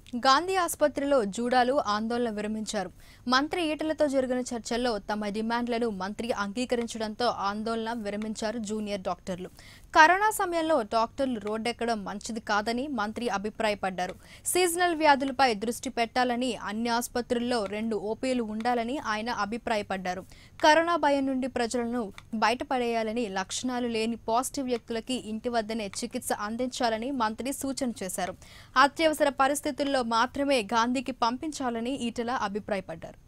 గాంధీ ఆసుపత్రిలో జూడాలు ఆందోళన విరమించారు మంత్రి ఈటలతో జరిగిన చర్చల్లో తమ డిమాండ్లను మంత్రి అంగీకరించడంతో ఆందోళన విరమించారు జూనియర్ డాక్టర్లు కరోనా సమయంలో డాక్టర్లు రోడ్డెక్కడం మంచిది కాదని మంత్రి అభిప్రాయపడ్డారు సీజనల్ వ్యాధులపై దృష్టి పెట్టాలని అన్ని ఆసుపత్రుల్లో రెండు ఓపీలు ఉండాలని ఆయన అభిప్రాయపడ్డారు కరోనా భయం నుండి ప్రజలను బయటపడేయాలని లక్షణాలు లేని పాజిటివ్ వ్యక్తులకి ఇంటి వద్దనే చికిత్స అందించాలని మంత్రి సూచన చేశారు అత్యవసర పరిస్థితుల్లో మాత్రమే గాంధీకి పంపించాలని ఈటల అభిప్రాయపడ్డారు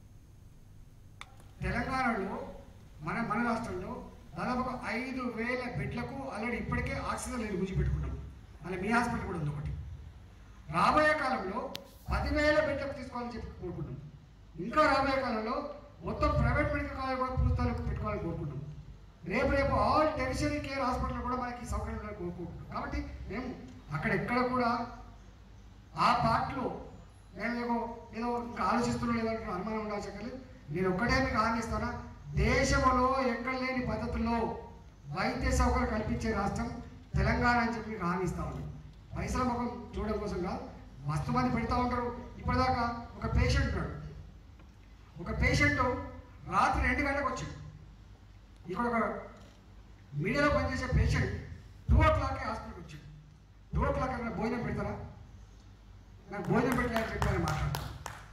తెలంగాణలో మన మన రాష్ట్రంలో దాదాపు ఒక ఐదు వేల బెడ్లకు ఆల్రెడీ ఇప్పటికే ఆక్సిజన్ లేని గుంజిపెట్టుకున్నాం అలా మీ హాస్పిటల్ కూడా ఉంది ఒకటి రాబోయే కాలంలో పదివేల బెడ్లకు తీసుకోవాలని చెప్పి కోరుకుంటున్నాం ఇంకా రాబోయే కాలంలో మొత్తం ప్రైవేట్ మెడికల్ కాలేజ్ కూడా పూస్తాలు పెట్టుకోవాలని కోరుకుంటున్నాం రేపు రేపు ఆల్ టెరిషరీ కేర్ హాస్పిటల్ కూడా మనకి సౌకర్యం ఉండాలని కోరుకుంటున్నాం కాబట్టి మేము అక్కడ ఎక్కడ కూడా ఆ పార్ట్లో నేను ఏదో ఏదో ఇంకా ఆలోచిస్తున్నా లేదంటే అనుమానం ఉండాల్సి లేదు నేను ఒక్కటే మీకు హామీ ఇస్తానా దేశంలో ఎక్కడ లేని పద్ధతుల్లో వైద్య సౌకర్యం కల్పించే రాష్ట్రం తెలంగాణ అని చెప్పి మీకు హామీ ఇస్తా ఉన్నాను పైసల ముఖం చూడడం కోసం కాదు మస్తు మంది పెడతా ఉంటారు ఇప్పటిదాకా ఒక పేషెంట్ ఉన్నాడు ఒక పేషెంట్ రాత్రి రెండు గంటలకు వచ్చాడు ఇక్కడ ఒక మీడియాలో పనిచేసే పేషెంట్ టూ ఓ క్లాక్కి హాస్పిటల్కి వచ్చాడు టూ ఓ క్లాక్ అక్కడ భోజనం పెడతారా నాకు భోజనం పెట్టలేదని చెప్పాను మాట్లాడతాను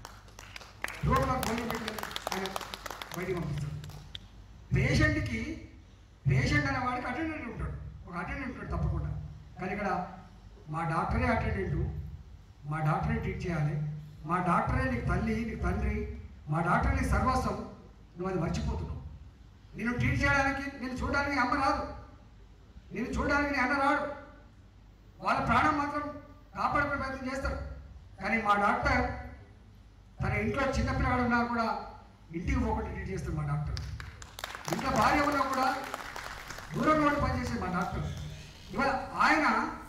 టూ ఓ క్లాక్ భోజనం పెట్టలేదు ఆయన బయటికి పంపిస్తాడు పేషెంట్కి పేషెంట్ అనే వాడికి అటెండెంట్ ఉంటాడు ఒక అటెండెంట్ ఉంటాడు తప్పకుండా కానీ ఇక్కడ మా డాక్టరే అటెండెంట్ మా డాక్టరే ట్రీట్ చేయాలి మా డాక్టరే నీకు తల్లి నీకు తండ్రి మా డాక్టర్ నీకు సర్వస్వం నువ్వు అది మర్చిపోతున్నావు నేను ట్రీట్ చేయడానికి నేను చూడడానికి నీ అమ్మ రాదు నేను చూడడానికి నీ అన్న రాడు వాళ్ళ ప్రాణం మాత్రం కాపాడుకునే ప్రయత్నం చేస్తారు కానీ మా డాక్టర్ తన ఇంట్లో చిన్నపిల్లగాడు ఉన్నా కూడా ఇంటికి పోకుండా ట్రీట్ చేస్తారు మా డాక్టర్ ఇంట్లో భార్య ఉన్నా కూడా దూరంలో ఉండి పనిచేసే మా డాక్టర్ ఇవాళ ఆయన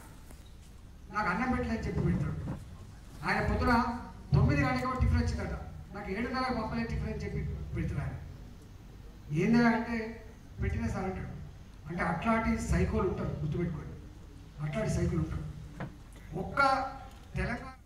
నాకు అన్నం పెట్టలేని చెప్పి పెడతాడు ఆయన పొద్దున తొమ్మిది గంటలకు టిఫిన్ వచ్చిందట నాకు ఏడున్నర పంపలే టిఫిన్ అని చెప్పి పెడతాడు ఆయన ఏంది అంటే పెట్టినా సార్ అంటాడు అంటే అట్లాంటి సైకోలు ఉంటారు గుర్తుపెట్టుకోండి అట్లాంటి సైకిల్ ఉంటారు ఒక్క తెలంగాణ